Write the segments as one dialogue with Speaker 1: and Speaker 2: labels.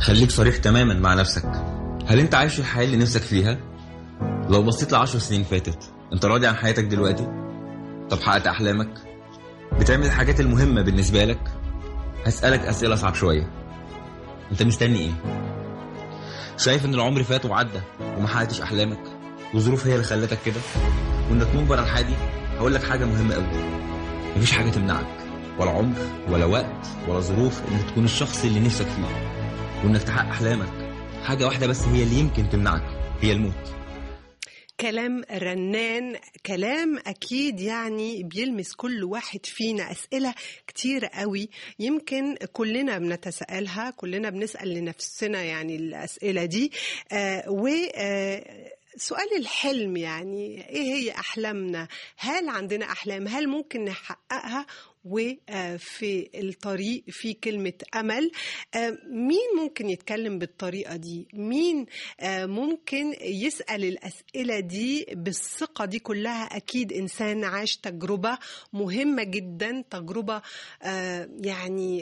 Speaker 1: خليك صريح تماما مع نفسك هل انت عايش الحياة اللي نفسك فيها؟ لو بصيت لعشر سنين فاتت انت راضي عن حياتك دلوقتي؟ طب حققت احلامك؟ بتعمل الحاجات المهمة بالنسبة لك؟ هسألك أسئلة أصعب شوية انت مستني ايه؟ شايف ان العمر فات وعدى وما حققتش احلامك والظروف هي اللي خلتك كده وانك مجبر على الحياة دي هقول لك حاجة مهمة قوي مفيش حاجة تمنعك ولا عمر ولا وقت ولا ظروف انك تكون الشخص اللي نفسك فيه وانك تحقق احلامك حاجة واحدة بس هي اللي يمكن تمنعك هي الموت
Speaker 2: كلام رنان كلام أكيد يعني بيلمس كل واحد فينا أسئلة كتير قوي يمكن كلنا بنتساءلها كلنا بنسأل لنفسنا يعني الأسئلة دي آه و آه سؤال الحلم يعني ايه هي احلامنا هل عندنا احلام هل ممكن نحققها وفي الطريق في كلمة أمل مين ممكن يتكلم بالطريقة دي مين ممكن يسأل الأسئلة دي بالثقة دي كلها أكيد إنسان عاش تجربة مهمة جدا تجربة يعني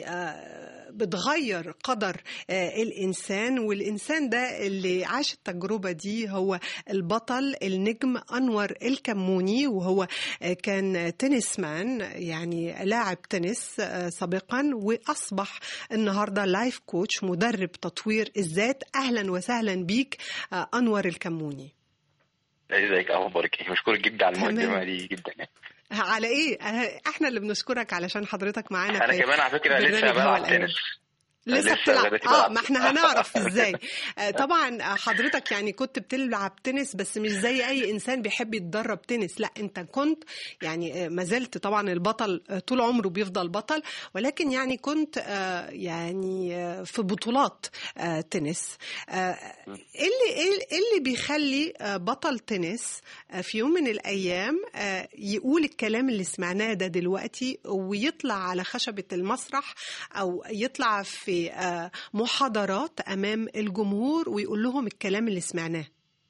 Speaker 2: بتغير قدر الإنسان والإنسان ده اللي عاش التجربة دي هو البطل النجم أنور الكموني وهو كان تنسمان يعني لاعب تنس سابقا واصبح النهارده لايف كوتش مدرب تطوير الذات اهلا وسهلا بيك انور الكموني
Speaker 3: ازيك اخبارك ايه مشكور جدا على المقدمه دي جدا
Speaker 2: على ايه احنا اللي بنشكرك علشان حضرتك معانا
Speaker 3: انا كمان على فكره لسه بلعب تنس
Speaker 2: لسه بتلعب اه ما احنا هنعرف ازاي طبعا حضرتك يعني كنت بتلعب تنس بس مش زي اي انسان بيحب يتدرب تنس لا انت كنت يعني ما زلت طبعا البطل طول عمره بيفضل بطل ولكن يعني كنت يعني في بطولات تنس اللي اللي بيخلي بطل تنس في يوم من الايام يقول الكلام اللي سمعناه ده دلوقتي ويطلع على خشبه المسرح او يطلع في محاضرات امام الجمهور ويقول لهم الكلام اللي سمعناه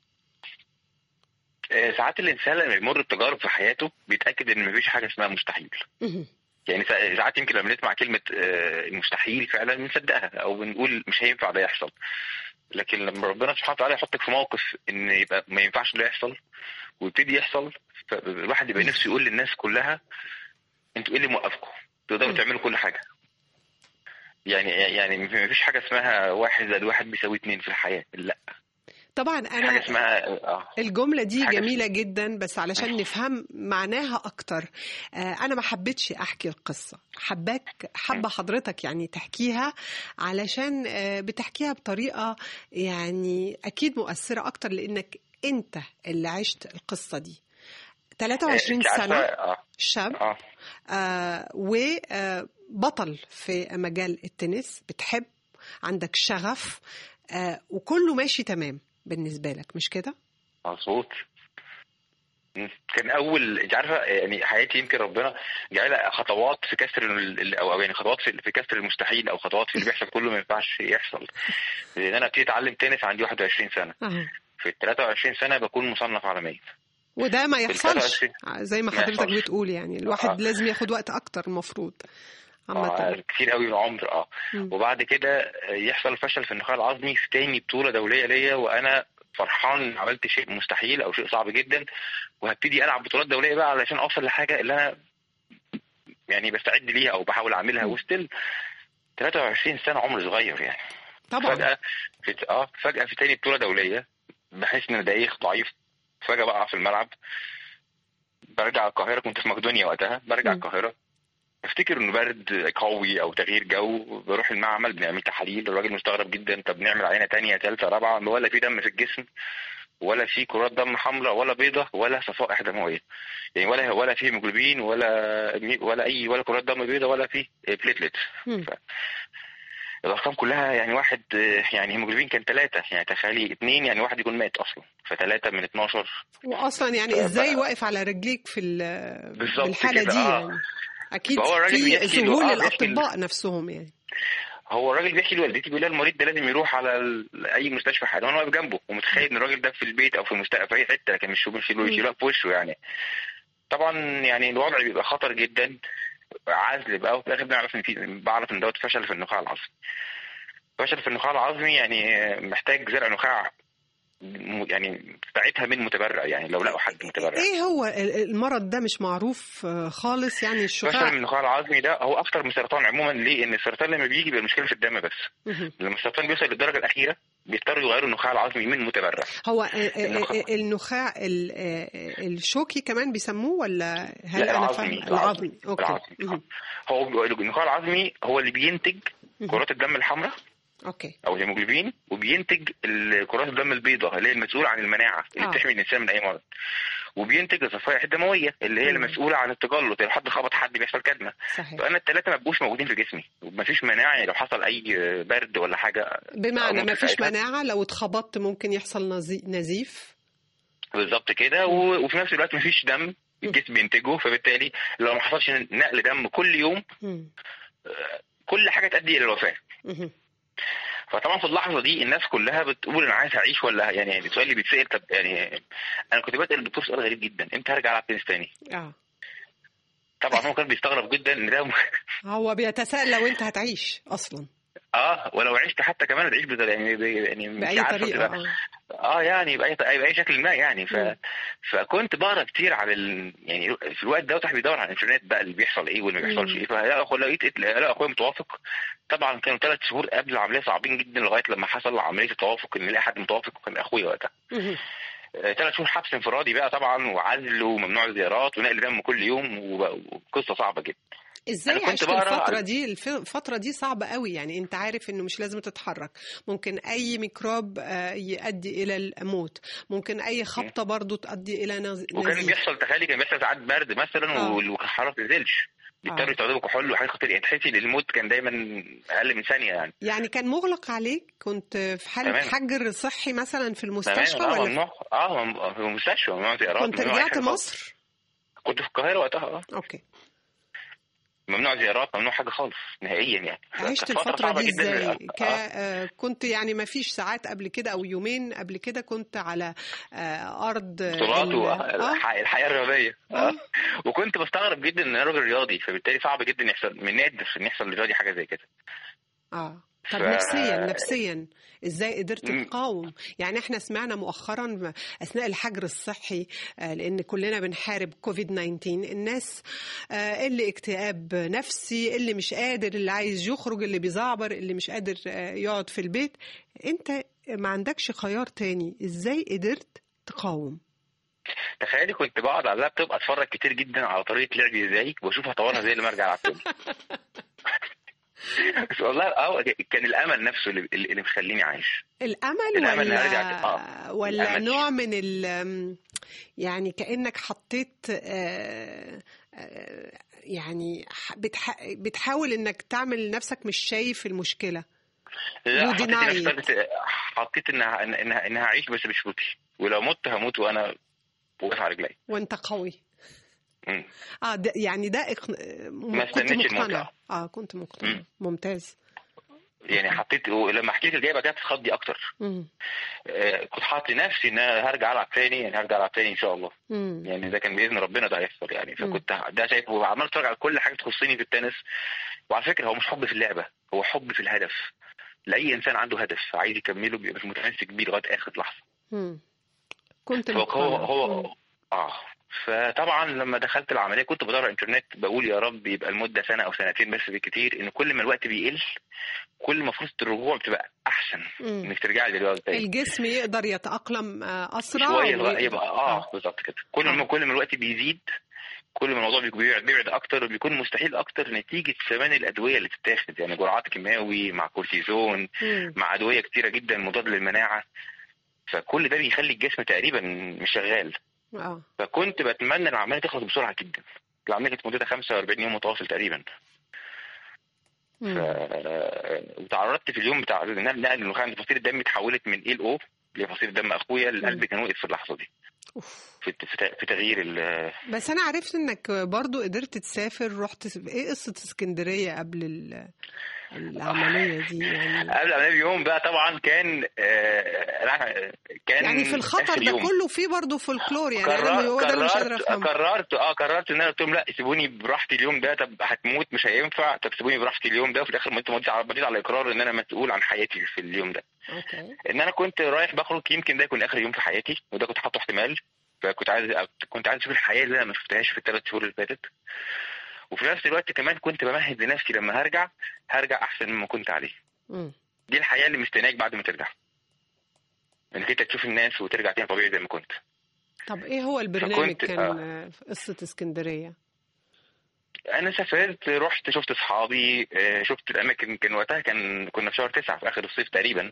Speaker 3: ساعات الانسان لما يمر بتجارب في حياته بيتاكد ان مفيش حاجه اسمها مستحيل يعني ساعات يمكن لما نسمع كلمه المستحيل فعلا بنصدقها او بنقول مش هينفع ده يحصل لكن لما ربنا سبحانه وتعالى يحطك في موقف ان يبقى ما ينفعش ده يحصل ويبتدي يحصل فالواحد يبقى نفسه يقول للناس كلها انتوا ايه اللي موقفكم؟ تقدروا تعملوا كل حاجه يعني يعني ما فيش حاجه اسمها واحد زائد واحد بيساوي اتنين في الحياه لا
Speaker 2: طبعا انا
Speaker 3: حاجه اسمها آه.
Speaker 2: الجمله دي جميله جدا بس علشان نفهم معناها اكتر انا ما حبيتش احكي القصه حباك حابه حضرتك يعني تحكيها علشان بتحكيها بطريقه يعني اكيد مؤثره اكتر لانك انت اللي عشت القصه دي 23 سنه
Speaker 3: آه.
Speaker 2: شاب
Speaker 3: آه.
Speaker 2: آه وبطل في مجال التنس بتحب عندك شغف آه وكله ماشي تمام بالنسبه لك مش كده؟
Speaker 3: مظبوط كان اول انت عارفه يعني حياتي يمكن ربنا جعلها خطوات في كسر او يعني خطوات في كسر المستحيل او خطوات في اللي بيحصل كله ما ينفعش يحصل لان انا ابتديت اتعلم تنس عندي 21 سنه
Speaker 2: أه.
Speaker 3: في 23 سنه بكون مصنف عالميا
Speaker 2: وده ما يحصلش زي ما حضرتك بتقول يعني الواحد آه. لازم ياخد وقت اكتر المفروض
Speaker 3: آه كتير قوي من العمر اه م. وبعد كده يحصل فشل في النخاع العظمي في تاني بطوله دوليه ليا وانا فرحان عملت شيء مستحيل او شيء صعب جدا وهبتدي العب بطولات دوليه بقى علشان اوصل لحاجه اللي انا يعني بستعد ليها او بحاول اعملها وستيل 23 سنه عمر صغير يعني
Speaker 2: طبعا
Speaker 3: فجاه في اه فجاه في تاني بطوله دوليه بحس ان دقيق ضعيف فجاه بقع في الملعب برجع القاهره كنت في مقدونيا وقتها برجع م. القاهره افتكر انه برد قوي او تغيير جو بروح المعمل بنعمل تحاليل الراجل مستغرب جدا طب نعمل عينه تانية ثالثه رابعه ولا في دم في الجسم ولا في كرات دم حمراء ولا بيضة ولا صفائح دمويه يعني ولا ولا في هيموجلوبين ولا ولا اي ولا كرات دم بيضاء ولا في بليتلت ف... الارقام كلها يعني واحد يعني هيموجلوبين كان ثلاثة يعني تخيلي اثنين يعني واحد يكون مات اصلا فثلاثة من 12
Speaker 2: واصلا يعني ازاي واقف على رجليك في بالحالة دي
Speaker 3: آه.
Speaker 2: يعني اكيد في ذهول الاطباء نفسهم يعني
Speaker 3: هو الراجل بيحكي لوالدتي بيقول لها المريض ده لازم يروح على اي مستشفى حاجه وانا واقف جنبه ومتخيل ان الراجل ده في البيت او في المستشفى في اي حته لكن مش يشيلوه يشيلوها في وشه يعني طبعا يعني الوضع بيبقى خطر جدا عزل بقى وفي الاخر بنعرف ان في بعرف ان دوت فشل في النخاع العصبي فشل في النخاع العظمي يعني محتاج زرع نخاع م- يعني ساعتها من متبرع يعني لو لقوا حد متبرع
Speaker 2: ايه هو ال- المرض ده مش معروف آه، خالص يعني
Speaker 3: فشل من
Speaker 2: الشفاء
Speaker 3: النخاع العظمي ده هو اخطر من السرطان عموما ليه؟ ان السرطان لما بيجي بيبقى المشكله في الدم بس
Speaker 2: مهم.
Speaker 3: لما السرطان بيوصل للدرجه الاخيره بيضطروا يغيروا النخاع العظمي من متبرع
Speaker 2: هو آه، آه،
Speaker 3: النخاع.
Speaker 2: آه، النخاع ال- آه، آه، الشوكي كمان بيسموه ولا هل
Speaker 3: لا
Speaker 2: انا
Speaker 3: العظمي
Speaker 2: فاهم العظمي اوكي
Speaker 3: العظمي
Speaker 2: مهم.
Speaker 3: هو النخاع العظمي هو اللي بينتج
Speaker 2: مهم.
Speaker 3: كرات الدم الحمراء
Speaker 2: اوكي
Speaker 3: او الهيموجلوبين وبينتج ال- كرات الدم البيضاء اللي هي المسؤوله عن المناعه اللي
Speaker 2: آه.
Speaker 3: بتحمي الانسان من اي مرض وبينتج الصفائح الدمويه اللي هي
Speaker 2: مم.
Speaker 3: المسؤوله عن التجلط لو حد خبط حد بيحصل كدمه
Speaker 2: صحيح
Speaker 3: فانا الثلاثه ما بقوش موجودين في جسمي ومفيش مناعه يعني لو حصل اي برد ولا حاجه
Speaker 2: بمعنى
Speaker 3: ممكن
Speaker 2: ما فيش
Speaker 3: ساعتها-
Speaker 2: مناعة لو اتخبطت ممكن يحصل نزي- نزيف
Speaker 3: بالظبط كده و- وفي نفس الوقت مفيش دم الجسم بينتجه فبالتالي لو ما حصلش نقل دم كل يوم
Speaker 2: مم.
Speaker 3: كل حاجه تؤدي الى الوفاه
Speaker 2: مهم.
Speaker 3: فطبعا في اللحظه دي الناس كلها بتقول انا عايز اعيش ولا يعني السؤال اللي بيتسال طب يعني انا كنت بسال الدكتور سؤال غريب جدا امتى هرجع العب تنس تاني؟
Speaker 2: اه
Speaker 3: طبعا هو كان بيستغرب جدا ان ده
Speaker 2: هو بيتساءل لو انت هتعيش اصلا
Speaker 3: اه ولو عشت حتى كمان هتعيش بت- يعني ب- يعني مش
Speaker 2: بأي
Speaker 3: عارفة
Speaker 2: طريقة
Speaker 3: تبقى-
Speaker 2: اه
Speaker 3: اه يعني باي باي شكل ما يعني ف...
Speaker 2: مم.
Speaker 3: فكنت بقرا كتير على ال... يعني في الوقت ده واحد بيدور على الانترنت بقى اللي بيحصل ايه واللي ما بيحصلش
Speaker 2: مم.
Speaker 3: ايه فلا اخو لقيت لا اخويا متوافق طبعا كانوا ثلاث شهور قبل العمليه صعبين جدا لغايه لما حصل عمليه التوافق ان نلاقي حد متوافق وكان اخويا وقتها
Speaker 2: مهم.
Speaker 3: ثلاث شهور حبس انفرادي بقى طبعا وعزل وممنوع الزيارات ونقل دم كل يوم وب- وقصه صعبه جدا
Speaker 2: ازاي
Speaker 3: أنا كنت
Speaker 2: عشت
Speaker 3: بقرا
Speaker 2: الفترة
Speaker 3: على-
Speaker 2: دي الف- الفترة دي صعبة قوي يعني انت عارف انه مش لازم تتحرك ممكن اي ميكروب آه، يؤدي الى الموت ممكن اي خبطة برضو تؤدي الى نز-
Speaker 3: وكان
Speaker 2: نزيف
Speaker 3: بيحصل تخيلي كان بيحصل ساعات برد مثلا
Speaker 2: آه.
Speaker 3: وال- والحراره ما تنزلش بيضطروا
Speaker 2: آه.
Speaker 3: يستخدموا كحول وحاجات خطيره يعني تحسي ان الموت كان دايما اقل من ثانيه يعني
Speaker 2: يعني كان مغلق عليك كنت في حالة
Speaker 3: تمام.
Speaker 2: حجر صحي مثلا في المستشفى
Speaker 3: تمام اه
Speaker 2: ولا
Speaker 3: ممنوع اه مم- في المستشفى ممنوع زيارات
Speaker 2: كنت
Speaker 3: ممنوع أي
Speaker 2: رجعت
Speaker 3: حاجة خالص.
Speaker 2: مصر
Speaker 3: كنت في القاهره وقتها اه
Speaker 2: اوكي
Speaker 3: ممنوع زيارات ممنوع حاجه خالص نهائيا يعني
Speaker 2: عشت
Speaker 3: كانت فترة
Speaker 2: الفترة
Speaker 3: صعبة
Speaker 2: دي
Speaker 3: جداً.
Speaker 2: ازاي؟
Speaker 3: آه.
Speaker 2: ك... آه، كنت يعني ما فيش ساعات قبل كده او يومين قبل كده كنت على آه، ارض
Speaker 3: بطولات
Speaker 2: ال-
Speaker 3: والحياه
Speaker 2: آه،
Speaker 3: الحياه الرياضيه
Speaker 2: آه.
Speaker 3: آه. وكنت بستغرب جدا ان انا راجل رياضي فبالتالي صعب جدا يحصل من نادر ان يحصل لرياضي حاجه زي كده
Speaker 2: اه طب
Speaker 3: ف-
Speaker 2: نفسيا نفسيا ازاي قدرت
Speaker 3: مم.
Speaker 2: تقاوم يعني احنا سمعنا مؤخرا اثناء الحجر الصحي آه، لان كلنا بنحارب كوفيد 19 الناس آه، اللي اكتئاب نفسي اللي مش قادر اللي عايز يخرج اللي بيزعبر اللي مش قادر آه، يقعد في البيت انت ما عندكش خيار تاني ازاي قدرت تقاوم
Speaker 3: تخيلي كنت بقعد على اللابتوب اتفرج كتير جدا على طريقه لعبي ازاي واشوف هطورها ازاي لما ارجع العب تاني بس والله اه كان الامل نفسه اللي, اللي مخليني عايش
Speaker 2: الامل
Speaker 3: الأمل إني
Speaker 2: ولا
Speaker 3: أرجع- آه،
Speaker 2: ولا
Speaker 3: الأمل.
Speaker 2: نوع من ال يعني كانك حطيت آه، آه، يعني ح- بتح- بتحاول انك تعمل لنفسك مش شايف المشكله
Speaker 3: لا
Speaker 2: You
Speaker 3: حطيت
Speaker 2: deny
Speaker 3: نفسي حطيت انها انها انها هعيش بس بشروطي ولو مت هموت وانا واقف على رجلي
Speaker 2: وانت قوي
Speaker 3: مم.
Speaker 2: اه ده يعني ده إقن...
Speaker 3: ما
Speaker 2: كنت
Speaker 3: استنيتش
Speaker 2: مقتنع
Speaker 3: الموت.
Speaker 2: اه كنت مقتنع
Speaker 3: مم.
Speaker 2: ممتاز
Speaker 3: يعني حطيت ولما حكيت الجايبه كانت تخضي اكتر
Speaker 2: مم.
Speaker 3: آه، كنت حاطط لنفسي ان انا هرجع العب تاني يعني هرجع العب تاني ان شاء الله
Speaker 2: مم.
Speaker 3: يعني ده كان باذن ربنا ده هيحصل يعني
Speaker 2: مم.
Speaker 3: فكنت ده شايف وعمال اتفرج على كل حاجه تخصني في التنس وعلى فكره هو مش حب في اللعبه هو حب في الهدف لاي انسان عنده هدف عايز يكمله بيبقى متمسك بيه لغايه اخر لحظه
Speaker 2: مم. كنت
Speaker 3: هو
Speaker 2: مقتنع
Speaker 3: هو,
Speaker 2: مم.
Speaker 3: هو اه فطبعا لما دخلت العمليه كنت بدور على الانترنت بقول يا رب يبقى المده سنه او سنتين بس بالكتير ان كل ما الوقت بيقل كل ما فرصه الرجوع بتبقى احسن
Speaker 2: مم.
Speaker 3: انك ترجعي للرياضه تاني
Speaker 2: الجسم يقدر يتاقلم آه، اسرع
Speaker 3: شويه
Speaker 2: وي-
Speaker 3: بقى يبقى اه بالظبط كده كل ما كل ما الوقت بيزيد كل ما الموضوع بيك- بيبعد بيبعد اكتر وبيكون مستحيل اكتر نتيجه كمان الادويه اللي بتتاخد يعني جرعات كيماوي مع كورتيزون
Speaker 2: مم.
Speaker 3: مع ادويه كتيره جدا مضاد للمناعه فكل ده بيخلي الجسم تقريبا مش شغال
Speaker 2: اه
Speaker 3: فكنت بتمنى العمليه تخلص بسرعه جدا العمليه كانت مدتها 45 يوم متواصل تقريبا ف...
Speaker 2: مم.
Speaker 3: وتعرضت في اليوم بتاع نقل نقل النخاع ان فصيله الدم اتحولت من اي او اللي هي فصيله دم اخويا القلب كان وقف في اللحظه دي
Speaker 2: أوف.
Speaker 3: في في ت- في تغيير ال...
Speaker 2: بس انا عرفت انك برضو قدرت تسافر رحت ايه قصه اسكندريه قبل ال... العمليه دي يعني
Speaker 3: قبل العمليه بيوم بقى طبعا كان آه لا، كان
Speaker 2: يعني في الخطر
Speaker 3: آخر
Speaker 2: ده
Speaker 3: يوم.
Speaker 2: كله في برضه فولكلور يعني انا
Speaker 3: قررت
Speaker 2: هو ده اللي مش قادره
Speaker 3: قررت
Speaker 2: افهمه
Speaker 3: قررت اه قررت ان انا قلت لهم لا سيبوني براحتي اليوم ده طب هتموت مش هينفع طب سيبوني براحتي اليوم ده وفي الاخر ما انت مضيت على مضيت على اقرار ان انا مسؤول عن حياتي في اليوم ده
Speaker 2: اوكي
Speaker 3: ان انا كنت رايح بخرج يمكن ده يكون اخر يوم في حياتي وده كنت حاطه احتمال فكنت عايز كنت عايز اشوف الحياه اللي انا ما شفتهاش في الثلاث شهور اللي فاتت وفي نفس الوقت كمان كنت بمهد لنفسي لما هرجع هرجع احسن مما كنت عليه
Speaker 2: مم.
Speaker 3: دي الحياه اللي مستنياك بعد ما ترجع انك انت تشوف الناس وترجع تاني طبيعي زي ما كنت
Speaker 2: طب ايه هو البرنامج
Speaker 3: فكنت-
Speaker 2: كان
Speaker 3: آه.
Speaker 2: آه، في قصه اسكندريه
Speaker 3: انا سافرت رحت شفت اصحابي آه، شفت الاماكن كان وقتها كان كنا في شهر تسعة في اخر الصيف تقريبا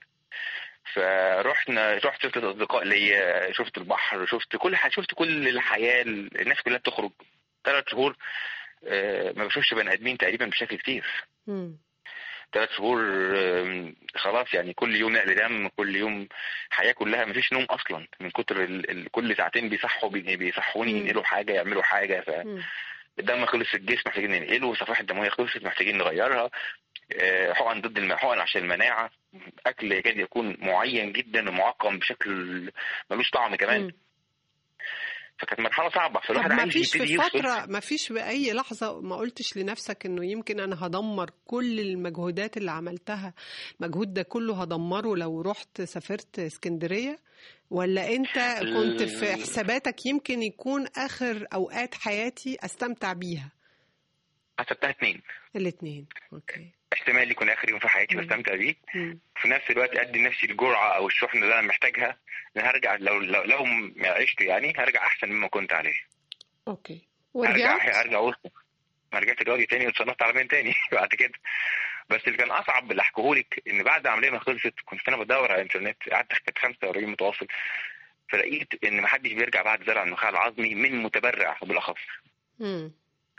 Speaker 3: فرحنا رحت شفت اصدقاء ليا شفت البحر شفت كل حاجه شفت كل الحياه الناس كلها بتخرج ثلاث شهور آه، ما بشوفش بني ادمين تقريبا بشكل كتير
Speaker 2: مم.
Speaker 3: ثلاث شهور آم، خلاص يعني كل يوم نقل دم كل يوم حياه كلها ما فيش نوم اصلا من كتر ال... ال... كل ساعتين بيصحوا بي- بيصحوني
Speaker 2: مم.
Speaker 3: ينقلوا حاجه يعملوا حاجه ف...
Speaker 2: مم.
Speaker 3: الدم خلص في الجسم محتاجين ننقله صفائح الدمويه خلصت محتاجين نغيرها آه، حقن ضد الم... حقن عشان المناعه اكل يكاد يكون معين جدا ومعقم بشكل ملوش طعم كمان
Speaker 2: مم.
Speaker 3: فكانت مرحله صعبه
Speaker 2: طب
Speaker 3: فالواحد
Speaker 2: ما
Speaker 3: عايز
Speaker 2: فيش
Speaker 3: يبتدي
Speaker 2: في
Speaker 3: يفصل
Speaker 2: فترة ما فيش في أي لحظة ما قلتش لنفسك إنه يمكن أنا هدمر كل المجهودات اللي عملتها المجهود ده كله هدمره لو رحت سافرت اسكندرية ولا أنت كنت في
Speaker 3: ال-
Speaker 2: حساباتك يمكن يكون آخر أوقات حياتي أستمتع بيها
Speaker 3: حسبتها اتنين
Speaker 2: الاتنين أوكي
Speaker 3: احتمال يكون اخر يوم في حياتي
Speaker 2: مم.
Speaker 3: بستمتع بيه
Speaker 2: مم.
Speaker 3: في نفس الوقت ادي لنفسي الجرعه او الشحنه اللي انا محتاجها ان هرجع لو لو, لو ما عشت يعني هرجع احسن مما كنت عليه
Speaker 2: أوكي
Speaker 3: هرجع
Speaker 2: ورجعت
Speaker 3: هرجع وسط ما رجعت رياضي تاني واتصنفت عالميا تاني بعد كده بس اللي كان اصعب اللي احكيهولك ان بعد العمليه ما خلصت كنت انا بدور على الانترنت قعدت كانت 45 متواصل فلقيت ان ما حدش بيرجع بعد زرع النخاع العظمي من متبرع بالاخص
Speaker 2: مم.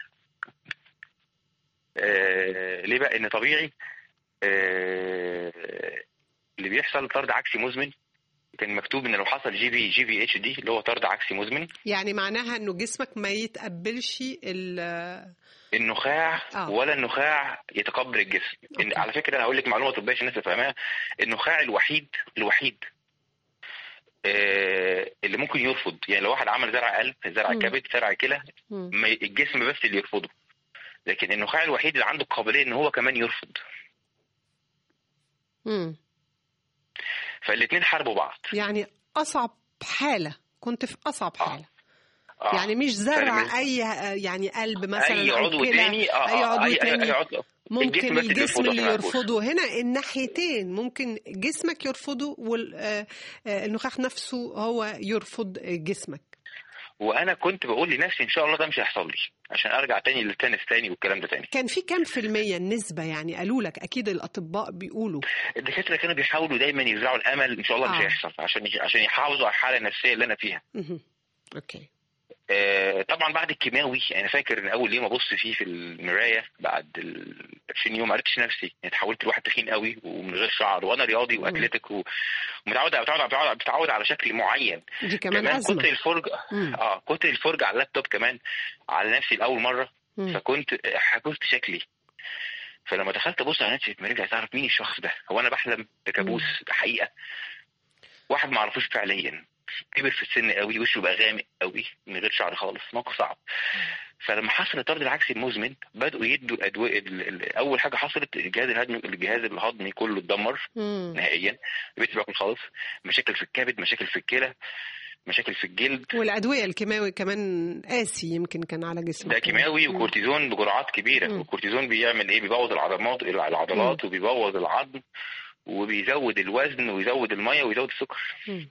Speaker 3: آه ليه بقى ان طبيعي آه اللي بيحصل طرد عكسي مزمن كان مكتوب ان لو حصل جي في جي في اتش دي اللي هو طرد عكسي مزمن
Speaker 2: يعني معناها إنه جسمك ما يتقبلش ال
Speaker 3: النخاع
Speaker 2: آه.
Speaker 3: ولا النخاع يتقبل الجسم إن
Speaker 2: أوكي.
Speaker 3: على فكره هقول لك معلومه طبيه عشان الناس تفهمها النخاع الوحيد الوحيد آه، اللي ممكن يرفض يعني لو واحد عمل زرع قلب زرع
Speaker 2: مم.
Speaker 3: كبد زرع كلى
Speaker 2: مم.
Speaker 3: ما- الجسم بس اللي يرفضه لكن النخاع الوحيد اللي عنده القابليه ان هو كمان يرفض
Speaker 2: مم.
Speaker 3: فالاثنين حاربوا بعض
Speaker 2: يعني أصعب حالة كنت في أصعب
Speaker 3: آه.
Speaker 2: حالة
Speaker 3: آه.
Speaker 2: يعني مش زرع
Speaker 3: فالم-
Speaker 2: اي يعني قلب مثلا
Speaker 3: اي
Speaker 2: أو
Speaker 3: عضو
Speaker 2: كلى،
Speaker 3: تاني آه،
Speaker 2: اي
Speaker 3: آه،
Speaker 2: عضو
Speaker 3: أي- أي-
Speaker 2: تاني
Speaker 3: أي عضو
Speaker 2: ممكن
Speaker 3: الجسم بس اللي
Speaker 2: الجسم
Speaker 3: يرفضه
Speaker 2: اللي
Speaker 3: عشان أقول.
Speaker 2: يرفضه هنا الناحيتين ممكن جسمك يرفضه والنخاع نفسه هو يرفض جسمك
Speaker 3: وانا كنت بقول لنفسي ان شاء الله ده مش هيحصل لي عشان ارجع تاني للتنس تاني والكلام ده تاني
Speaker 2: كان في كام في المية النسبة يعني قالوا لك أكيد الأطباء بيقولوا
Speaker 3: الدكاتره كانوا بيحاولوا دايما يزرعوا الامل ان شاء الله مش
Speaker 2: آه.
Speaker 3: هيحصل عشان عشان يحافظوا على الحاله النفسيه اللي انا فيها
Speaker 2: مهم. أوكي
Speaker 3: آه، طبعا بعد الكيماوي انا فاكر ان اول يوم ابص فيه في المرايه بعد ال 20 يوم ما عرفتش نفسي يعني اتحولت لواحد تخين قوي ومن غير شعر وانا رياضي واتلتيك و- ومتعود متعود متعود متعود على شكل معين
Speaker 2: دي كمان
Speaker 3: كمان
Speaker 2: أزمة
Speaker 3: كنت الفرجه
Speaker 2: مم.
Speaker 3: اه كنت الفرجه على اللابتوب كمان على نفسي لاول مره
Speaker 2: مم.
Speaker 3: فكنت حجزت شكلي فلما دخلت ابص على نفسي في المرايه عايز اعرف مين الشخص ده هو انا بحلم بكابوس حقيقه واحد ما اعرفوش فعليا كبر في السن قوي وشه بقى غامق قوي من غير شعر خالص موقف صعب فلما حصل الطرد العكسي المزمن بدأوا يدوا الادويه ال- ال- اول حاجه حصلت الجهاز الهضمي الجهاز الهضمي كله اتدمر
Speaker 2: مم.
Speaker 3: نهائيا بقيت باكل خالص مشاكل في الكبد مشاكل في الكلى مشاكل في الجلد
Speaker 2: والأدوية الكيماوي كمان قاسي يمكن كان على جسمك
Speaker 3: ده كيماوي
Speaker 2: مم.
Speaker 3: وكورتيزون بجرعات كبيره
Speaker 2: مم.
Speaker 3: والكورتيزون بيعمل ايه بيبوظ العضلات العضلات وبيبوظ العظم وبيزود الوزن ويزود الميه ويزود السكر
Speaker 2: مم.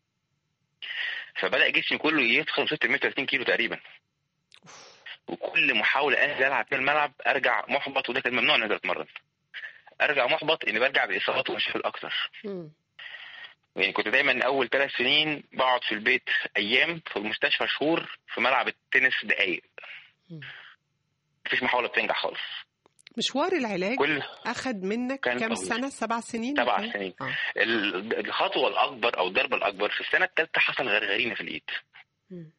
Speaker 3: فبدا جسمي كله يدخل وصلت 130 كيلو تقريبا وكل محاوله انزل العب في الملعب ارجع محبط وده كان ممنوع ان انزل اتمرن ارجع محبط اني برجع باصابات ومشاكل اكتر
Speaker 2: مم.
Speaker 3: يعني كنت دايما اول ثلاث سنين بقعد في البيت ايام في المستشفى شهور في ملعب التنس دقايق
Speaker 2: مم.
Speaker 3: مفيش محاوله بتنجح خالص
Speaker 2: مشوار العلاج
Speaker 3: كل
Speaker 2: أخد منك
Speaker 3: كان
Speaker 2: كام
Speaker 3: طويل.
Speaker 2: سنة سبع سنين
Speaker 3: سبع
Speaker 2: ولا إيه؟
Speaker 3: سنين.
Speaker 2: آه.
Speaker 3: ال- الخطوه الاكبر او الضربه الاكبر في السنه الثالثه حصل غرغرينه في الايد
Speaker 2: مم.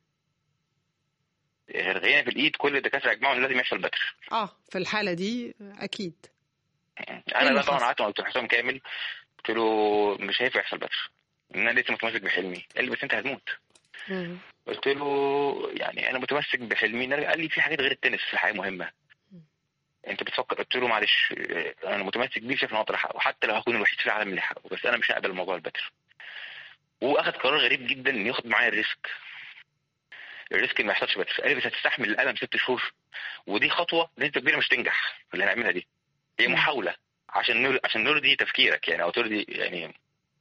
Speaker 3: غرغرينه في الايد كل الدكاتره اجمعوا ان لازم يحصل بتر
Speaker 2: اه في الحالة دي أكيد
Speaker 3: انا
Speaker 2: اللي
Speaker 3: بقى طبعا
Speaker 2: حصل؟
Speaker 3: قعدت مع دكتور حسام كامل قلت له مش هينفع يحصل بدر انا لسه متمسك بحلمي قال لي بس انت هتموت
Speaker 2: مم.
Speaker 3: قلت له يعني انا متمسك بحلمي قال لي في حاجات غير التنس في الحياه مهمه انت بتفكر قلت له معلش اه، انا متمسك بيه شايف ان هو احققه وحتى لو هكون الوحيد في العالم اللي حققه بس انا مش هقبل موضوع البتر واخد قرار غريب جدا انه ياخد معايا الريسك الريسك إن ما يحصلش بتر قال لي بس هتستحمل الالم ست شهور ودي خطوه بنسبه كبيره مش تنجح اللي هنعملها دي هي
Speaker 2: مم.
Speaker 3: محاوله عشان نر... عشان نرضي تفكيرك يعني او ترضي يعني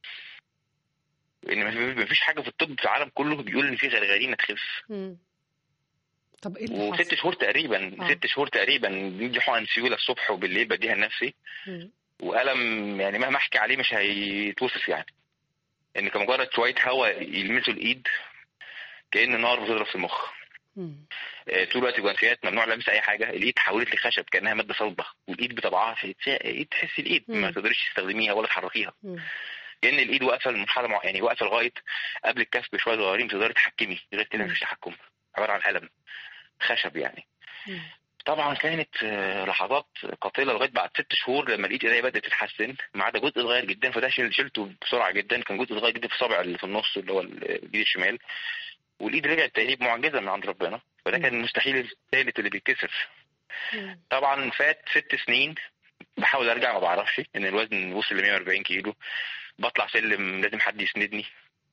Speaker 3: ان ما فيش حاجه في الطب في العالم كله بيقول ان في غرغرينه تخف
Speaker 2: مم. طب ايه اللي
Speaker 3: وست
Speaker 2: حصل؟
Speaker 3: شهور تقريبا
Speaker 2: آه.
Speaker 3: ست شهور تقريبا بندي حقن سيوله الصبح وبالليل بديها لنفسي
Speaker 2: مم.
Speaker 3: والم يعني مهما احكي عليه مش هيتوصف يعني ان كمجرد شويه هواء يلمسوا الايد كان نار بتضرب في المخ
Speaker 2: مم.
Speaker 3: آه، طول الوقت الجوانتيات ممنوع لمس اي حاجه الايد حولت لخشب كانها ماده صلبه والايد بطبعها في ايد تحسي الايد ما
Speaker 2: مم.
Speaker 3: تقدريش تستخدميها ولا تحركيها
Speaker 2: مم.
Speaker 3: كان الايد واقفه لمرحله مع... يعني واقفه لغايه قبل الكف بشويه صغيرين تقدري تحكمي غير كده
Speaker 2: مم.
Speaker 3: مفيش تحكم عباره عن الم خشب يعني
Speaker 2: مم.
Speaker 3: طبعا كانت آه، لحظات قاتله لغايه بعد ست شهور لما الايد ايديا بدات تتحسن ما عدا جزء صغير جدا فده شل- شلته بسرعه جدا كان جزء صغير جدا في الصابع اللي في النص اللي هو الايد الشمال والايد رجعت تاني بمعجزه من عند ربنا فده كان المستحيل الثالث اللي بيتكسر
Speaker 2: مم.
Speaker 3: طبعا فات ست سنين بحاول ارجع ما بعرفش ان الوزن وصل ل 140 كيلو بطلع سلم لازم حد يسندني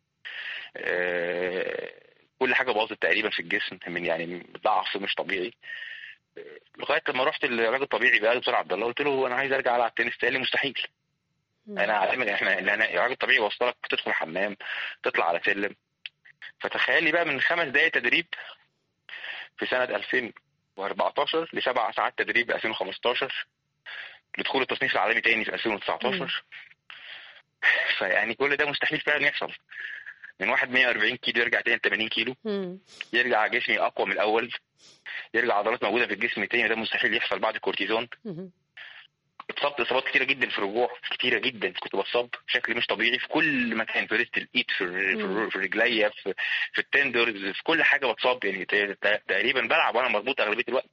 Speaker 3: آه، كل حاجه باظت تقريبا في الجسم من يعني ضعف مش طبيعي آه، لغايه لما رحت للعلاج الطبيعي بقى دكتور عبد الله قلت له انا عايز ارجع العب تنس تاني مستحيل
Speaker 2: مم.
Speaker 3: انا علمك احنا أنا العلاج الطبيعي وصلك تدخل حمام تطلع على سلم فتخيلي بقى من خمس دقايق تدريب في سنه 2014 لسبع ساعات تدريب 2015 لدخول التصنيف العالمي تاني في 2019 فيعني كل ده مستحيل فعلا يحصل من واحد 140 كيلو يرجع تاني 80 كيلو
Speaker 2: مم.
Speaker 3: يرجع جسمي اقوى من الاول يرجع عضلات موجوده في الجسم تاني ده مستحيل يحصل بعد الكورتيزون
Speaker 2: مم.
Speaker 3: اتصبت اصابات كتيره جدا في الرجوع كتيره جدا كنت بتصاب بشكل مش طبيعي في كل مكان في ريست الايد في الر- في, الر- في رجليا في, في التندرز في كل حاجه بتصاب يعني ت- ت- تقريبا بلعب وانا مربوط اغلبيه الوقت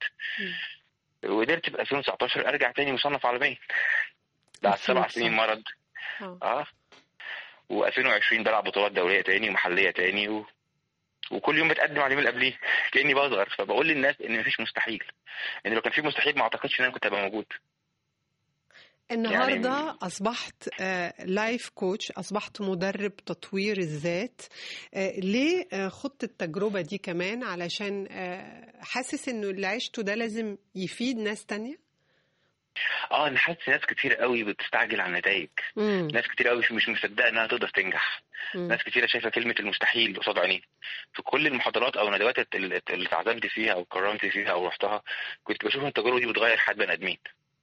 Speaker 3: وقدرت في 2019 ارجع تاني مصنف عالميا بعد سبع
Speaker 2: 2019.
Speaker 3: سنين مرض
Speaker 2: آه.
Speaker 3: اه و2020 بلعب بطولات دوليه تاني ومحليه تاني و... وكل يوم بتقدم على اليوم اللي قبليه كاني بصغر فبقول للناس ان مفيش مستحيل ان لو كان في مستحيل ما اعتقدش ان انا كنت هبقى موجود
Speaker 2: النهارده
Speaker 3: يعني-
Speaker 2: اصبحت لايف كوتش اصبحت مدرب تطوير الذات آه، ليه آه، خدت التجربه دي كمان علشان آه، حاسس انه اللي عشته ده لازم يفيد ناس تانية
Speaker 3: اه انا حاسس ناس كتير قوي بتستعجل على النتائج
Speaker 2: مم.
Speaker 3: ناس كتير قوي مش مصدقه انها تقدر تنجح
Speaker 2: مم.
Speaker 3: ناس كتير شايفه كلمه المستحيل قصاد عينيها في كل المحاضرات او الندوات اللي اللي اتعزمت فيها او كرمت فيها او رحتها كنت بشوف ان التجربه دي بتغير حياه بني ادمين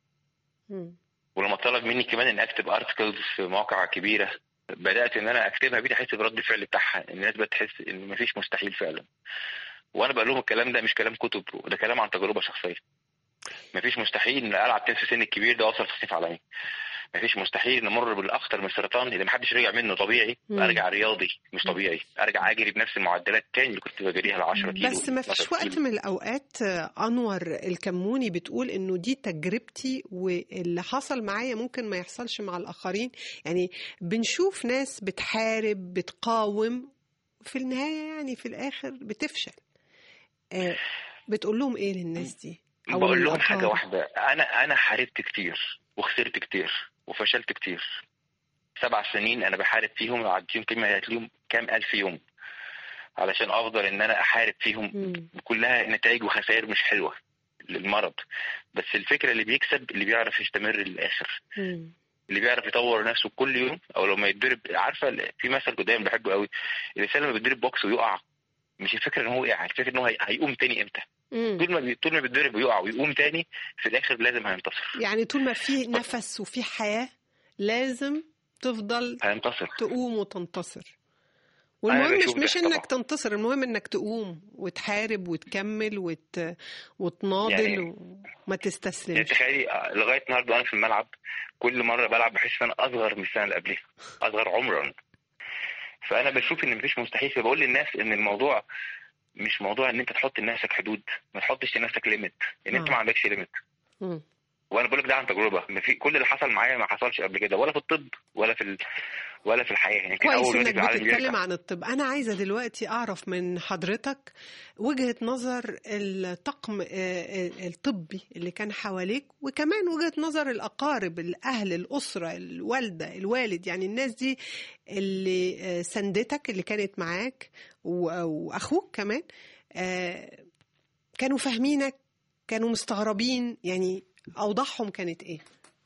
Speaker 2: مم.
Speaker 3: ولما طلب مني كمان ان اكتب ارتكلز في مواقع كبيره بدات ان انا اكتبها بقيت احس برد الفعل بتاعها الناس بتحس ان مفيش مستحيل فعلا وانا بقول لهم الكلام ده مش كلام كتب ده كلام عن تجربه شخصيه مفيش مستحيل ان العب تنس السن الكبير ده اوصل تصنيف عالمي مفيش مستحيل نمر بالاخطر من السرطان اللي محدش رجع منه طبيعي
Speaker 2: مم.
Speaker 3: ارجع رياضي مش طبيعي ارجع اجري بنفس المعدلات تاني اللي كنت بجريها ل 10 كيلو
Speaker 2: بس ما فيش
Speaker 3: 12
Speaker 2: وقت
Speaker 3: كيلو.
Speaker 2: من الاوقات آه، انور الكموني بتقول انه دي تجربتي واللي حصل معايا ممكن ما يحصلش مع الاخرين يعني بنشوف ناس بتحارب بتقاوم في النهايه يعني في الاخر بتفشل آه، بتقول لهم ايه للناس دي أو
Speaker 3: بقول لهم حاجه
Speaker 2: للأقارب؟
Speaker 3: واحده انا انا حاربت كتير وخسرت كتير وفشلت كتير سبع سنين انا بحارب فيهم لو عديهم كلمه هتلاقيهم كام الف يوم علشان افضل ان انا احارب فيهم
Speaker 2: مم.
Speaker 3: كلها نتائج وخسائر مش حلوه للمرض بس الفكره اللي بيكسب اللي بيعرف يستمر للاخر
Speaker 2: مم.
Speaker 3: اللي بيعرف يطور نفسه كل يوم او لما يتضرب عارفه ال- في مثل كنت دايما بحبه قوي الانسان لما بيتضرب بوكس ويقع مش الفكره ان هو وقع الفكره ان هو هي- هيقوم تاني امتى
Speaker 2: مم.
Speaker 3: طول ما بي... طول ما بيتضرب ويقع ويقوم تاني في الاخر لازم هينتصر
Speaker 2: يعني طول ما في نفس وفي حياه لازم تفضل
Speaker 3: هينتصر
Speaker 2: تقوم وتنتصر
Speaker 3: أنا
Speaker 2: والمهم مش
Speaker 3: بشوف ده
Speaker 2: مش
Speaker 3: طبعا.
Speaker 2: انك تنتصر المهم انك تقوم وتحارب وتكمل وت... وتناضل
Speaker 3: يعني-
Speaker 2: وما
Speaker 3: يعني
Speaker 2: تستسلمش
Speaker 3: تخيلي آه، لغايه النهارده انا في الملعب كل مره بلعب بحس ان انا اصغر من السنه اللي قبلها اصغر عمرا فانا بشوف ان مفيش مستحيل فبقول للناس ان الموضوع مش موضوع ان انت تحط لنفسك حدود ما تحطش لنفسك ليميت ان انت
Speaker 2: آه.
Speaker 3: ما عندكش ليميت
Speaker 2: مم.
Speaker 3: وانا بقول لك ده عن تجربه ما في كل اللي حصل معايا ما حصلش قبل كده ولا في الطب ولا في ال... ولا في الحياه يعني
Speaker 2: كويس
Speaker 3: اول
Speaker 2: انك
Speaker 3: نادي في العالم
Speaker 2: بتتكلم
Speaker 3: يرجع.
Speaker 2: عن الطب انا عايزه دلوقتي اعرف من حضرتك وجهه نظر الطقم آه، آه، الطبي اللي كان حواليك وكمان وجهه نظر الاقارب الاهل الاسره الوالده الوالد يعني الناس دي اللي آه، سندتك اللي كانت معاك و- واخوك كمان آه، كانوا فاهمينك كانوا مستغربين يعني اوضاعهم كانت ايه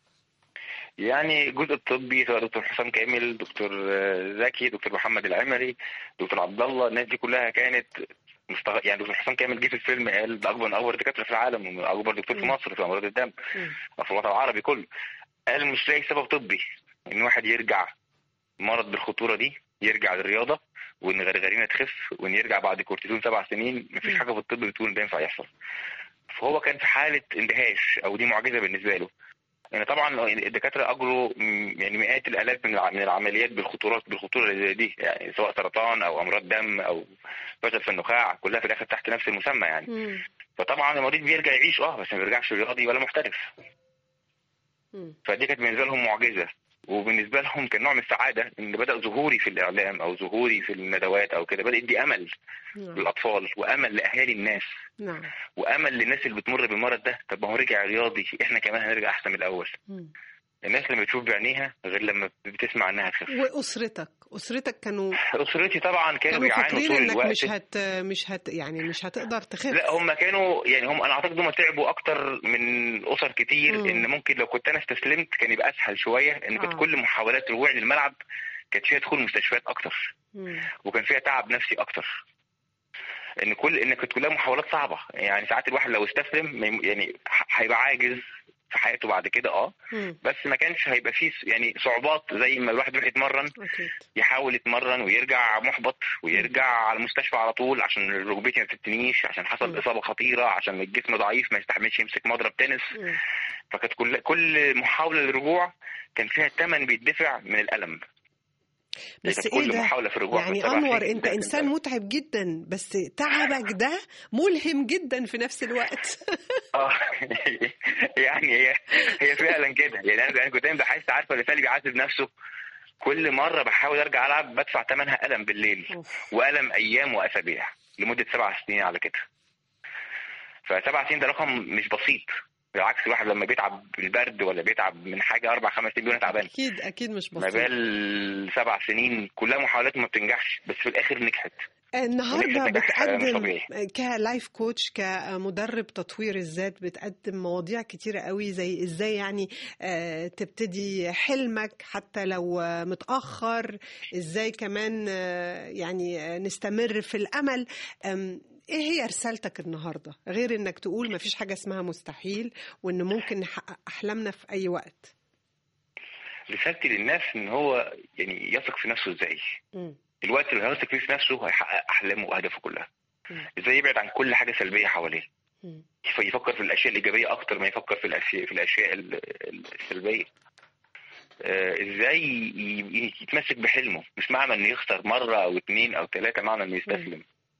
Speaker 3: يعني الجزء الطبي سواء دكتور حسام كامل دكتور آه، زكي دكتور محمد العمري دكتور عبد الله الناس دي كلها كانت مستغ... يعني دكتور حسام كامل جه في الفيلم قال ده اكبر من اكبر دكاتره في العالم ومن اكبر دكتور في
Speaker 2: مم.
Speaker 3: مصر في امراض الدم
Speaker 2: مم.
Speaker 3: أو في الوطن العربي كله قال مش لاقي سبب طبي ان واحد يرجع مرض بالخطوره دي يرجع للرياضه وان غرغرينه تخف وان يرجع بعد كورتيزون سبع سنين مفيش
Speaker 2: مم.
Speaker 3: حاجه في الطب بتقول ده ينفع يحصل فهو كان في حاله اندهاش او دي معجزه بالنسبه له يعني طبعا الدكاتره اجروا م- يعني مئات الالاف من الع- من العمليات بالخطورات بالخطوره اللي زي دي يعني سواء سرطان او امراض دم او فشل في النخاع كلها في الاخر تحت نفس المسمى يعني
Speaker 2: مم.
Speaker 3: فطبعا المريض بيرجع يعيش اه بس ما بيرجعش رياضي ولا محترف
Speaker 2: مم.
Speaker 3: فدي كانت بالنسبه لهم معجزه وبالنسبه لهم كان نوع من السعاده ان بدا ظهوري في الاعلام او ظهوري في الندوات او كده بدا يدي امل
Speaker 2: نعم
Speaker 3: للاطفال وامل لاهالي الناس
Speaker 2: نعم
Speaker 3: وامل للناس اللي بتمر بالمرض ده طب ما هو رجع رياضي احنا كمان هنرجع احسن من الاول
Speaker 2: مم.
Speaker 3: الناس لما بتشوف بعينيها غير لما بتسمع انها تخف
Speaker 2: واسرتك اسرتك كانوا
Speaker 3: اسرتي طبعا كانوا
Speaker 2: كانوا
Speaker 3: بيعانوا
Speaker 2: فاكرين
Speaker 3: طول
Speaker 2: انك
Speaker 3: الوقت
Speaker 2: مش هت مش هت يعني مش هتقدر تخف
Speaker 3: لا هم كانوا يعني هم انا اعتقد هم تعبوا اكتر من اسر كتير
Speaker 2: مم.
Speaker 3: ان ممكن لو كنت انا استسلمت كان يبقى اسهل شويه ان كانت
Speaker 2: آه.
Speaker 3: كل محاولات رجوعي للملعب كانت فيها دخول مستشفيات اكتر
Speaker 2: مم.
Speaker 3: وكان فيها تعب نفسي اكتر ان كل ان كانت كلها محاولات صعبه يعني ساعات الواحد لو استسلم ما يم- يعني ح- هيبقى عاجز في حياته بعد كده اه
Speaker 2: مم.
Speaker 3: بس ما كانش هيبقى فيه س- يعني صعوبات زي ما الواحد يروح يتمرن
Speaker 2: اكيد
Speaker 3: يحاول يتمرن ويرجع محبط ويرجع على المستشفى على طول عشان ركبتي ما بتتنيش عشان حصل
Speaker 2: مم.
Speaker 3: اصابه خطيره عشان الجسم ضعيف ما يستحملش يمسك مضرب تنس
Speaker 2: مم.
Speaker 3: فكانت كل كل محاوله للرجوع كان فيها ثمن بيدفع من الالم
Speaker 2: بس
Speaker 3: كانت
Speaker 2: ايه
Speaker 3: كل
Speaker 2: ده
Speaker 3: محاوله في الرجوع
Speaker 2: يعني
Speaker 3: من سبع
Speaker 2: انور
Speaker 3: سنين
Speaker 2: انت
Speaker 3: ده كان
Speaker 2: انسان
Speaker 3: ثمن.
Speaker 2: متعب جدا بس تعبك ده ملهم جدا في نفس الوقت
Speaker 3: اه يعني هي هي فعلا كده يعني انا أنا كنت دايما بحس عارفه اللي اللي بيعذب نفسه كل مره بحاول ارجع العب بدفع ثمنها الم بالليل
Speaker 2: أوف.
Speaker 3: والم ايام واسابيع لمده سبع سنين على كده فسبع سنين ده رقم مش بسيط بالعكس الواحد لما بيتعب بالبرد ولا بيتعب من حاجه اربع خمس سنين بيقول أنا تعبان
Speaker 2: اكيد اكيد مش
Speaker 3: ما
Speaker 2: بسيط
Speaker 3: بال سبع سنين كلها محاولات ما بتنجحش بس في الاخر نجحت
Speaker 2: النهارده
Speaker 3: ونجحت نجاح مش
Speaker 2: بتقدم
Speaker 3: طبيعي.
Speaker 2: كلايف كوتش كمدرب تطوير الذات بتقدم مواضيع كتيرة قوي زي ازاي يعني آه، تبتدي حلمك حتى لو آه، متأخر ازاي كمان آه، يعني آه، نستمر في الأمل أم، ايه هي رسالتك النهارده غير انك تقول مفيش حاجة اسمها مستحيل وان ممكن نحقق احلامنا في اي وقت
Speaker 3: رسالتي للناس ان هو يعني يثق في نفسه ازاي
Speaker 2: مم.
Speaker 3: الوقت اللي هيثق فيه في نفسه هيحقق احلامه واهدافه كلها
Speaker 2: مم.
Speaker 3: ازاي يبعد عن كل حاجه سلبيه حواليه
Speaker 2: مم.
Speaker 3: يف- يفكر في الاشياء الايجابيه اكتر ما يفكر في الاشياء في الاشياء ال- ال- السلبيه آه، ازاي ي- ي- يتمسك بحلمه مش معنى انه يخسر مره او اتنين او ثلاثه معنى انه يستسلم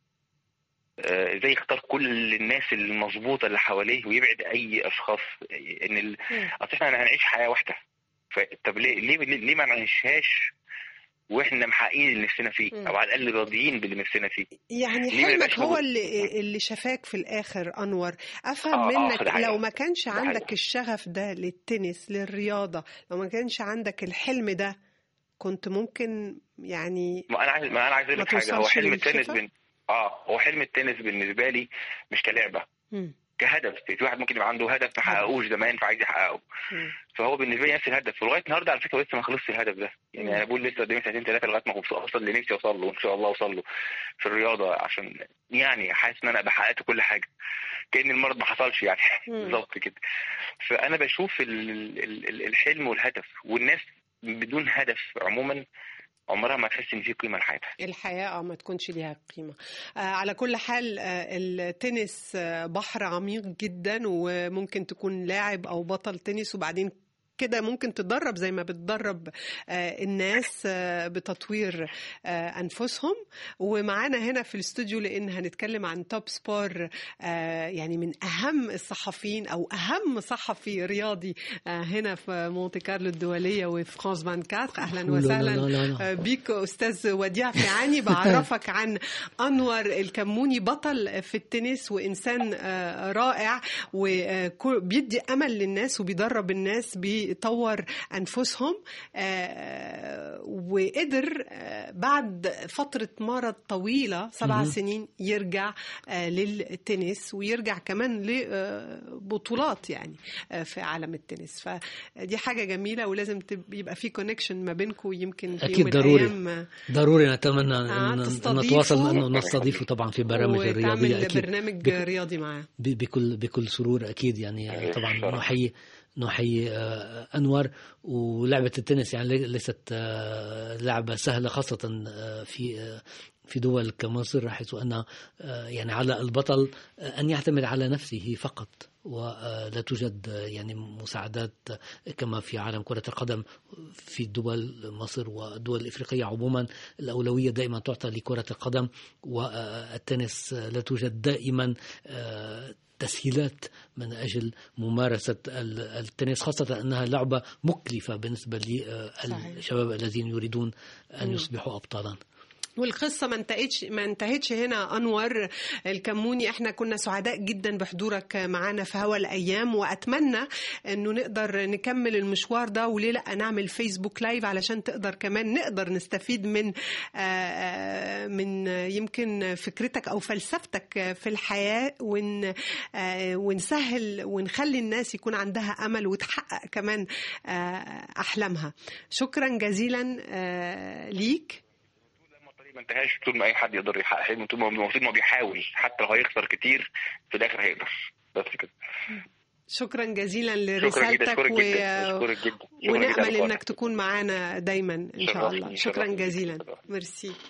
Speaker 3: آه، ازاي يختار كل الناس المظبوطه اللي حواليه ويبعد اي اشخاص ان ال...
Speaker 2: مم.
Speaker 3: اصل احنا هنعيش حياه واحده ف... طب ليه ليه ليه ما نعيشهاش واحنا محققين اللي نفسنا فيه
Speaker 2: مم.
Speaker 3: او على الاقل راضيين باللي نفسنا فيه
Speaker 2: يعني
Speaker 3: ليه ما
Speaker 2: حلمك
Speaker 3: يبقاش
Speaker 2: هو
Speaker 3: موجود؟
Speaker 2: اللي اللي شافاك في الاخر انور افهم
Speaker 3: آه، آه،
Speaker 2: منك
Speaker 3: ده حقيقة.
Speaker 2: لو ما كانش
Speaker 3: ده
Speaker 2: عندك
Speaker 3: حقيقة.
Speaker 2: الشغف ده للتنس للرياضه لو ما كانش عندك الحلم ده كنت ممكن يعني
Speaker 3: ما انا عايز ما انا عايز اقول
Speaker 2: ما
Speaker 3: لك حاجه هو
Speaker 2: توصلش
Speaker 3: حلم التنس
Speaker 2: للشفا؟
Speaker 3: بن... اه هو حلم التنس بالنسبه لي مش كلعبه
Speaker 2: مم.
Speaker 3: كهدف في واحد ممكن يبقى عنده هدف ما حققوش زمان فعايز يحققه
Speaker 2: مم.
Speaker 3: فهو بالنسبه لي نفس الهدف ولغايه النهارده على فكره لسه ما خلصش الهدف ده يعني
Speaker 2: مم.
Speaker 3: انا بقول لسه قدامي سنتين ثلاثه لغايه ما اوصل اللي نفسي اوصل له وان شاء الله اوصل له في الرياضه عشان يعني حاسس ان انا ابقى حققت كل حاجه كان المرض ما حصلش يعني
Speaker 2: مم.
Speaker 3: بالظبط كده فانا بشوف ال- ال- ال- الحلم والهدف والناس بدون هدف عموما عمرها ما تحس ان في قيمه لحياتها
Speaker 2: الحياة اه ما تكونش ليها قيمة آه على كل حال آه التنس آه بحر عميق جدا وممكن تكون لاعب أو بطل تنس وبعدين كده ممكن تدرب زي ما بتدرب آه، الناس آه، بتطوير آه، انفسهم ومعانا هنا في الاستوديو لان هنتكلم عن توب سبور آه، يعني من اهم الصحفيين او اهم صحفي رياضي آه، هنا في مونte كارلو الدوليه وفي فرانس 24 اهلا
Speaker 4: لا، لا،
Speaker 2: وسهلا
Speaker 4: لا، لا، لا.
Speaker 2: آه، بيك استاذ وديع فيعاني بعرفك عن انور الكموني بطل في التنس وانسان آه، رائع وبيدي امل للناس وبيدرب الناس بيطور انفسهم آه، وقدر آه، بعد فتره مرض طويله سبع
Speaker 4: مهم.
Speaker 2: سنين يرجع آه، للتنس ويرجع كمان لبطولات يعني آه، في عالم التنس فدي حاجه جميله ولازم تب- يبقى في كونكشن ما بينكم يمكن في
Speaker 4: أكيد
Speaker 2: يوم من
Speaker 4: ضروري.
Speaker 2: الأيام، آه،
Speaker 4: ضروري نتمنى
Speaker 2: آه،
Speaker 4: ان
Speaker 2: تستضيفه.
Speaker 4: نتواصل انه نستضيفه طبعا في برامج الرياضيه
Speaker 2: وتعمل
Speaker 4: اكيد
Speaker 2: برنامج
Speaker 4: بك-
Speaker 2: رياضي معاه
Speaker 4: ب- بكل بكل سرور اكيد يعني
Speaker 3: أيوة،
Speaker 4: طبعا
Speaker 3: شرف.
Speaker 4: نحيي نحيي آه، انور ولعبه التنس يعني لي- ليست آه، لعبه سهله خاصه آه، في آه، في دول كمصر حيث ان آه، يعني على البطل آه، ان يعتمد على نفسه فقط ولا توجد آه، يعني مساعدات آه، كما في عالم كرة القدم في دول مصر والدول الإفريقية عموما الأولوية دائما تعطى لكرة القدم والتنس آه، لا توجد دائما آه، تسهيلات من أجل ممارسة ال- التنس خاصة أنها لعبة مكلفة بالنسبة
Speaker 2: صحيح.
Speaker 4: للشباب الذين يريدون أن
Speaker 2: مم.
Speaker 4: يصبحوا أبطالا
Speaker 2: والقصة ما انتهتش ما انتهتش هنا أنور الكموني احنا كنا سعداء جدا بحضورك معانا في هوا الأيام وأتمنى أنه نقدر نكمل المشوار ده وليه لأ نعمل فيسبوك لايف علشان تقدر كمان نقدر نستفيد من آه، آه، من يمكن فكرتك أو فلسفتك في الحياة ون آه، ونسهل ونخلي الناس يكون عندها أمل وتحقق كمان آه، أحلامها شكرا جزيلا آه، ليك
Speaker 3: لما الطريق ما انتهاش طول ما اي حد يقدر يحقق حلمه طول ما المفروض ما بيحاول حتى لو هيخسر كتير في الاخر هيقدر بس كده
Speaker 2: شكرا جزيلا
Speaker 3: شكرا جدا
Speaker 2: لرسالتك
Speaker 3: اشكرك
Speaker 2: و...
Speaker 3: جدا اشكرك جدا شكرا جدا
Speaker 2: ونأمل
Speaker 3: على
Speaker 2: انك تكون معانا دايما ان شاء
Speaker 3: شرفتني،
Speaker 2: الله شكرا
Speaker 3: شرفتني.
Speaker 2: جزيلا ميرسي